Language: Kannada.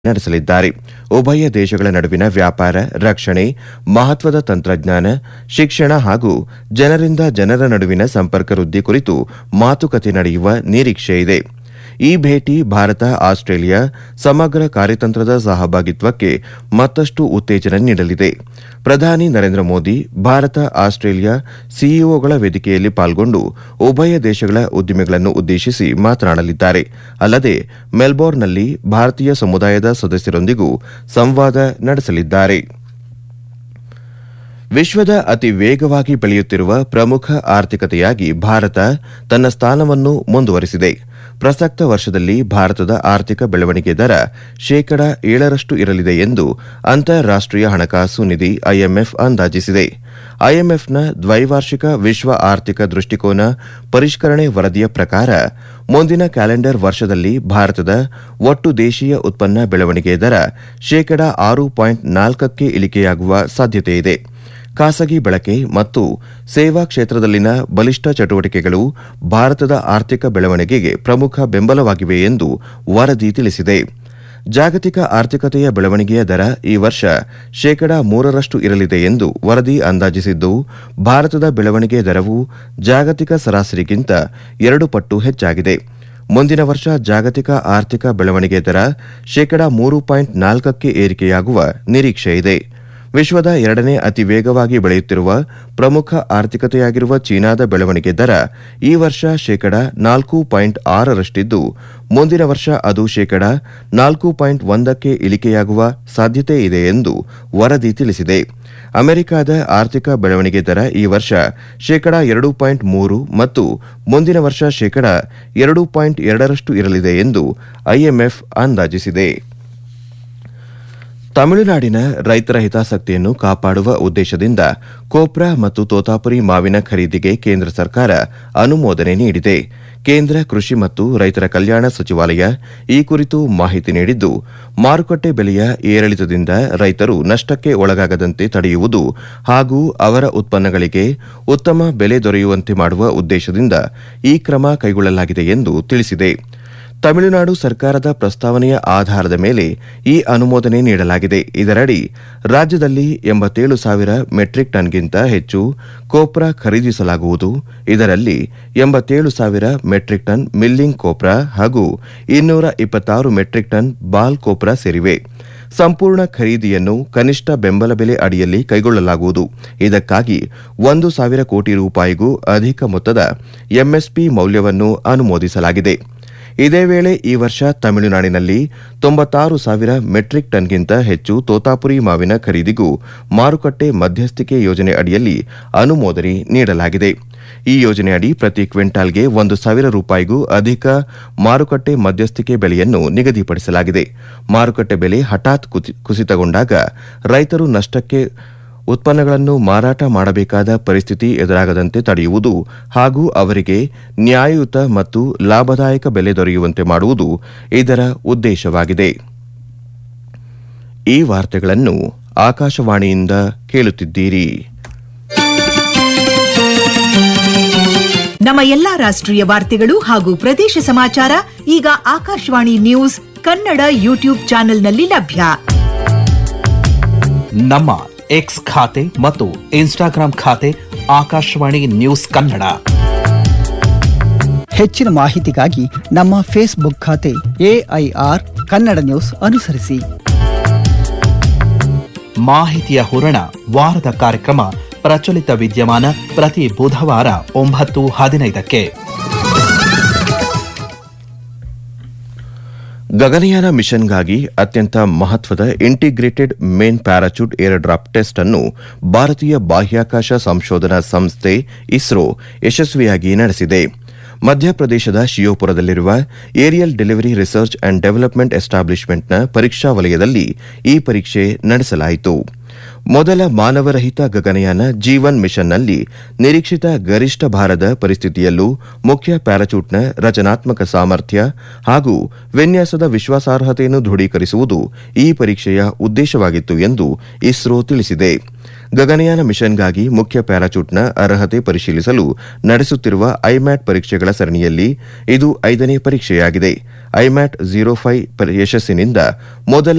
ನಡೆಸಲಿದ್ದಾರೆ ಉಭಯ ದೇಶಗಳ ನಡುವಿನ ವ್ಯಾಪಾರ ರಕ್ಷಣೆ ಮಹತ್ವದ ತಂತ್ರಜ್ಞಾನ ಶಿಕ್ಷಣ ಹಾಗೂ ಜನರಿಂದ ಜನರ ನಡುವಿನ ಸಂಪರ್ಕ ವೃದ್ಧಿ ಕುರಿತು ಮಾತುಕತೆ ನಡೆಯುವ ನಿರೀಕ್ಷೆಯಿದೆ ಈ ಭೇಟಿ ಭಾರತ ಆಸ್ಟ್ರೇಲಿಯಾ ಸಮಗ್ರ ಕಾರ್ಯತಂತ್ರದ ಸಹಭಾಗಿತ್ವಕ್ಕೆ ಮತ್ತಷ್ಟು ಉತ್ತೇಜನ ನೀಡಲಿದೆ ಪ್ರಧಾನಿ ನರೇಂದ್ರ ಮೋದಿ ಭಾರತ ಆಸ್ಟ್ರೇಲಿಯಾ ಸಿಇಒಗಳ ವೇದಿಕೆಯಲ್ಲಿ ಪಾಲ್ಗೊಂಡು ಉಭಯ ದೇಶಗಳ ಉದ್ಯಮಿಗಳನ್ನು ಉದ್ದೇಶಿಸಿ ಮಾತನಾಡಲಿದ್ದಾರೆ ಅಲ್ಲದೆ ಮೆಲ್ಬೋರ್ನ್ನಲ್ಲಿ ಭಾರತೀಯ ಸಮುದಾಯದ ಸದಸ್ಯರೊಂದಿಗೂ ಸಂವಾದ ನಡೆಸಲಿದ್ದಾರೆ ವಿಶ್ವದ ಅತಿ ವೇಗವಾಗಿ ಬೆಳೆಯುತ್ತಿರುವ ಪ್ರಮುಖ ಆರ್ಥಿಕತೆಯಾಗಿ ಭಾರತ ತನ್ನ ಸ್ಥಾನವನ್ನು ಮುಂದುವರಿಸಿದೆ ಪ್ರಸಕ್ತ ವರ್ಷದಲ್ಲಿ ಭಾರತದ ಆರ್ಥಿಕ ಬೆಳವಣಿಗೆ ದರ ಶೇಕಡ ಏಳರಷ್ಟು ಇರಲಿದೆ ಎಂದು ಅಂತಾರಾಷ್ಟೀಯ ಹಣಕಾಸು ನಿಧಿ ಐಎಂಎಫ್ ಅಂದಾಜಿಸಿದೆ ಐಎಂಎಫ್ನ ದ್ವೈವಾರ್ಷಿಕ ವಿಶ್ವ ಆರ್ಥಿಕ ದೃಷ್ಟಿಕೋನ ಪರಿಷ್ಕರಣೆ ವರದಿಯ ಪ್ರಕಾರ ಮುಂದಿನ ಕ್ಯಾಲೆಂಡರ್ ವರ್ಷದಲ್ಲಿ ಭಾರತದ ಒಟ್ಟು ದೇಶೀಯ ಉತ್ಪನ್ನ ಬೆಳವಣಿಗೆ ದರ ಶೇಕಡ ಆರು ಪಾಯಿಂಟ್ ನಾಲ್ಕಕ್ಕೆ ಇಳಿಕೆಯಾಗುವ ಸಾಧ್ಯತೆಯಿದೆ ಖಾಸಗಿ ಬಳಕೆ ಮತ್ತು ಸೇವಾ ಕ್ಷೇತ್ರದಲ್ಲಿನ ಬಲಿಷ್ಠ ಚಟುವಟಿಕೆಗಳು ಭಾರತದ ಆರ್ಥಿಕ ಬೆಳವಣಿಗೆಗೆ ಪ್ರಮುಖ ಬೆಂಬಲವಾಗಿವೆ ಎಂದು ವರದಿ ತಿಳಿಸಿದೆ ಜಾಗತಿಕ ಆರ್ಥಿಕತೆಯ ಬೆಳವಣಿಗೆಯ ದರ ಈ ವರ್ಷ ಶೇಕಡ ಮೂರರಷ್ಟು ಇರಲಿದೆ ಎಂದು ವರದಿ ಅಂದಾಜಿಸಿದ್ದು ಭಾರತದ ಬೆಳವಣಿಗೆ ದರವು ಜಾಗತಿಕ ಸರಾಸರಿಗಿಂತ ಎರಡು ಪಟ್ಟು ಹೆಚ್ಚಾಗಿದೆ ಮುಂದಿನ ವರ್ಷ ಜಾಗತಿಕ ಆರ್ಥಿಕ ಬೆಳವಣಿಗೆ ದರ ಶೇಕಡ ಮೂರು ಪಾಯಿಂಟ್ ನಾಲ್ಕಕ್ಕೆ ಏರಿಕೆಯಾಗುವ ನಿರೀಕ್ಷೆಯಿದೆ ವಿಶ್ವದ ಎರಡನೇ ಅತಿ ವೇಗವಾಗಿ ಬೆಳೆಯುತ್ತಿರುವ ಪ್ರಮುಖ ಆರ್ಥಿಕತೆಯಾಗಿರುವ ಚೀನಾದ ಬೆಳವಣಿಗೆ ದರ ಈ ವರ್ಷ ಶೇಕಡ ನಾಲ್ಕು ಪಾಯಿಂಟ್ ಆರರಷ್ಟಿದ್ದು ಮುಂದಿನ ವರ್ಷ ಅದು ಶೇಕಡ ನಾಲ್ಕು ಪಾಯಿಂಟ್ ಒಂದಕ್ಕೆ ಇಳಿಕೆಯಾಗುವ ಸಾಧ್ಯತೆ ಇದೆ ಎಂದು ವರದಿ ತಿಳಿಸಿದೆ ಅಮೆರಿಕದ ಆರ್ಥಿಕ ಬೆಳವಣಿಗೆ ದರ ಈ ವರ್ಷ ಶೇಕಡ ಎರಡು ಪಾಯಿಂಟ್ ಮೂರು ಮತ್ತು ಮುಂದಿನ ವರ್ಷ ಶೇಕಡ ಎರಡು ಪಾಯಿಂಟ್ ಎರಡರಷ್ಟು ಇರಲಿದೆ ಎಂದು ಐಎಂಎಫ್ ಅಂದಾಜಿಸಿದೆ ತಮಿಳುನಾಡಿನ ರೈತರ ಹಿತಾಸಕ್ತಿಯನ್ನು ಕಾಪಾಡುವ ಉದ್ದೇಶದಿಂದ ಕೋಪ್ರಾ ಮತ್ತು ತೋತಾಪುರಿ ಮಾವಿನ ಖರೀದಿಗೆ ಕೇಂದ್ರ ಸರ್ಕಾರ ಅನುಮೋದನೆ ನೀಡಿದೆ ಕೇಂದ್ರ ಕೃಷಿ ಮತ್ತು ರೈತರ ಕಲ್ಯಾಣ ಸಚಿವಾಲಯ ಈ ಕುರಿತು ಮಾಹಿತಿ ನೀಡಿದ್ದು ಮಾರುಕಟ್ಟೆ ಬೆಲೆಯ ಏರಿಳಿತದಿಂದ ರೈತರು ನಷ್ಟಕ್ಕೆ ಒಳಗಾಗದಂತೆ ತಡೆಯುವುದು ಹಾಗೂ ಅವರ ಉತ್ಪನ್ನಗಳಿಗೆ ಉತ್ತಮ ಬೆಲೆ ದೊರೆಯುವಂತೆ ಮಾಡುವ ಉದ್ದೇಶದಿಂದ ಈ ಕ್ರಮ ಕೈಗೊಳ್ಳಲಾಗಿದೆ ಎಂದು ತಿಳಿಸಿದೆ ತಮಿಳುನಾಡು ಸರ್ಕಾರದ ಪ್ರಸ್ತಾವನೆಯ ಆಧಾರದ ಮೇಲೆ ಈ ಅನುಮೋದನೆ ನೀಡಲಾಗಿದೆ ಇದರಡಿ ರಾಜ್ಯದಲ್ಲಿ ಎಂಬತ್ತೇಳು ಸಾವಿರ ಮೆಟ್ರಿಕ್ ಟನ್ಗಿಂತ ಹೆಚ್ಚು ಕೋಪ್ರಾ ಖರೀದಿಸಲಾಗುವುದು ಇದರಲ್ಲಿ ಎಂಬತ್ತೇಳು ಸಾವಿರ ಮೆಟ್ರಿಕ್ ಟನ್ ಮಿಲ್ಲಿಂಗ್ ಕೋಪ್ರಾ ಹಾಗೂ ಇನ್ನೂರ ಇಪ್ಪತ್ತಾರು ಮೆಟ್ರಿಕ್ ಟನ್ ಬಾಲ್ ಕೋಪ್ರಾ ಸೇರಿವೆ ಸಂಪೂರ್ಣ ಖರೀದಿಯನ್ನು ಕನಿಷ್ಠ ಬೆಂಬಲ ಬೆಲೆ ಅಡಿಯಲ್ಲಿ ಕೈಗೊಳ್ಳಲಾಗುವುದು ಇದಕ್ಕಾಗಿ ಒಂದು ಸಾವಿರ ಕೋಟಿ ರೂಪಾಯಿಗೂ ಅಧಿಕ ಮೊತ್ತದ ಎಂಎಸ್ಪಿ ಮೌಲ್ಯವನ್ನು ಅನುಮೋದಿಸಲಾಗಿದೆ ಇದೇ ವೇಳೆ ಈ ವರ್ಷ ತಮಿಳುನಾಡಿನಲ್ಲಿ ತೊಂಬತ್ತಾರು ಸಾವಿರ ಮೆಟ್ರಿಕ್ ಟನ್ಗಿಂತ ಹೆಚ್ಚು ತೋತಾಪುರಿ ಮಾವಿನ ಖರೀದಿಗೂ ಮಾರುಕಟ್ಟೆ ಮಧ್ಯಸ್ಥಿಕೆ ಯೋಜನೆ ಅಡಿಯಲ್ಲಿ ಅನುಮೋದನೆ ನೀಡಲಾಗಿದೆ ಈ ಯೋಜನೆಯಡಿ ಪ್ರತಿ ಕ್ವಿಂಟಾಲ್ಗೆ ಒಂದು ಸಾವಿರ ರೂಪಾಯಿಗೂ ಅಧಿಕ ಮಾರುಕಟ್ಟೆ ಮಧ್ಯಸ್ಥಿಕೆ ಬೆಲೆಯನ್ನು ನಿಗದಿಪಡಿಸಲಾಗಿದೆ ಮಾರುಕಟ್ಟೆ ಬೆಲೆ ಹಠಾತ್ ಕುಸಿತಗೊಂಡಾಗ ರೈತರು ನಷ್ಟಕ್ಕೆ ಉತ್ಪನ್ನಗಳನ್ನು ಮಾರಾಟ ಮಾಡಬೇಕಾದ ಪರಿಸ್ಥಿತಿ ಎದುರಾಗದಂತೆ ತಡೆಯುವುದು ಹಾಗೂ ಅವರಿಗೆ ನ್ಯಾಯಯುತ ಮತ್ತು ಲಾಭದಾಯಕ ಬೆಲೆ ದೊರೆಯುವಂತೆ ಮಾಡುವುದು ಇದರ ಉದ್ದೇಶವಾಗಿದೆ ಈ ವಾರ್ತೆಗಳನ್ನು ಆಕಾಶವಾಣಿಯಿಂದ ಕೇಳುತ್ತಿದ್ದೀರಿ ನಮ್ಮ ಎಲ್ಲಾ ರಾಷ್ಟ್ರೀಯ ವಾರ್ತೆಗಳು ಹಾಗೂ ಪ್ರದೇಶ ಸಮಾಚಾರ ಈಗ ಆಕಾಶವಾಣಿ ನ್ಯೂಸ್ ಕನ್ನಡ ಯೂಟ್ಯೂಬ್ ಚಾನೆಲ್ನಲ್ಲಿ ಲಭ್ಯ ನಮ್ಮ ಎಕ್ಸ್ ಖಾತೆ ಮತ್ತು ಇನ್ಸ್ಟಾಗ್ರಾಂ ಖಾತೆ ಆಕಾಶವಾಣಿ ನ್ಯೂಸ್ ಕನ್ನಡ ಹೆಚ್ಚಿನ ಮಾಹಿತಿಗಾಗಿ ನಮ್ಮ ಫೇಸ್ಬುಕ್ ಖಾತೆ ಎಐಆರ್ ಕನ್ನಡ ನ್ಯೂಸ್ ಅನುಸರಿಸಿ ಮಾಹಿತಿಯ ಹೂರಣ ವಾರದ ಕಾರ್ಯಕ್ರಮ ಪ್ರಚಲಿತ ವಿದ್ಯಮಾನ ಪ್ರತಿ ಬುಧವಾರ ಒಂಬತ್ತು ಹದಿನೈದಕ್ಕೆ ಗಗನಯಾನ ಮಿಷನ್ಗಾಗಿ ಅತ್ಯಂತ ಮಹತ್ವದ integrated main parachute airdrop test ಅನ್ನು ಭಾರತೀಯ ಬಾಹ್ಯಾಕಾಶ ಸಂಶೋಧನಾ ಸಂಸ್ಥೆ ಇಸ್ರೋ ಯಶಸ್ವಿಯಾಗಿ ನಡೆಸಿದೆ ಮಧ್ಯಪ್ರದೇಶದ ಶಿಯೋಪುರದಲ್ಲಿರುವ aerial delivery research and development ಎಸ್ಟಾಬ್ಲಿಷ್ಮೆಂಟ್ನ ಪರೀಕ್ಷಾ ವಲಯದಲ್ಲಿ ಈ ಪರೀಕ್ಷೆ ನಡೆಸಲಾಯಿತು ಮೊದಲ ಮಾನವರಹಿತ ಗಗನಯಾನ ಜೀವನ್ ಮಿಷನ್ನಲ್ಲಿ ನಿರೀಕ್ಷಿತ ಗರಿಷ್ಠ ಭಾರದ ಪರಿಸ್ಥಿತಿಯಲ್ಲೂ ಮುಖ್ಯ ಪ್ಯಾರಾಚೂಟ್ನ ರಚನಾತ್ಮಕ ಸಾಮರ್ಥ್ಯ ಹಾಗೂ ವಿನ್ಯಾಸದ ವಿಶ್ವಾಸಾರ್ಹತೆಯನ್ನು ದೃಢೀಕರಿಸುವುದು ಈ ಪರೀಕ್ಷೆಯ ಉದ್ದೇಶವಾಗಿತ್ತು ಎಂದು ಇಸ್ರೋ ತಿಳಿಸಿದೆ ಗಗನಯಾನ ಮಿಷನ್ಗಾಗಿ ಮುಖ್ಯ ಪ್ಯಾರಾಚೂಟ್ನ ಅರ್ಹತೆ ಪರಿಶೀಲಿಸಲು ನಡೆಸುತ್ತಿರುವ ಐಮ್ಯಾಟ್ ಪರೀಕ್ಷೆಗಳ ಸರಣಿಯಲ್ಲಿ ಇದು ಐದನೇ ಪರೀಕ್ಷೆಯಾಗಿದೆ ಐಮ್ಯಾಟ್ ಝೀರೋ ಫೈವ್ ಯಶಸ್ಸಿನಿಂದ ಮೊದಲ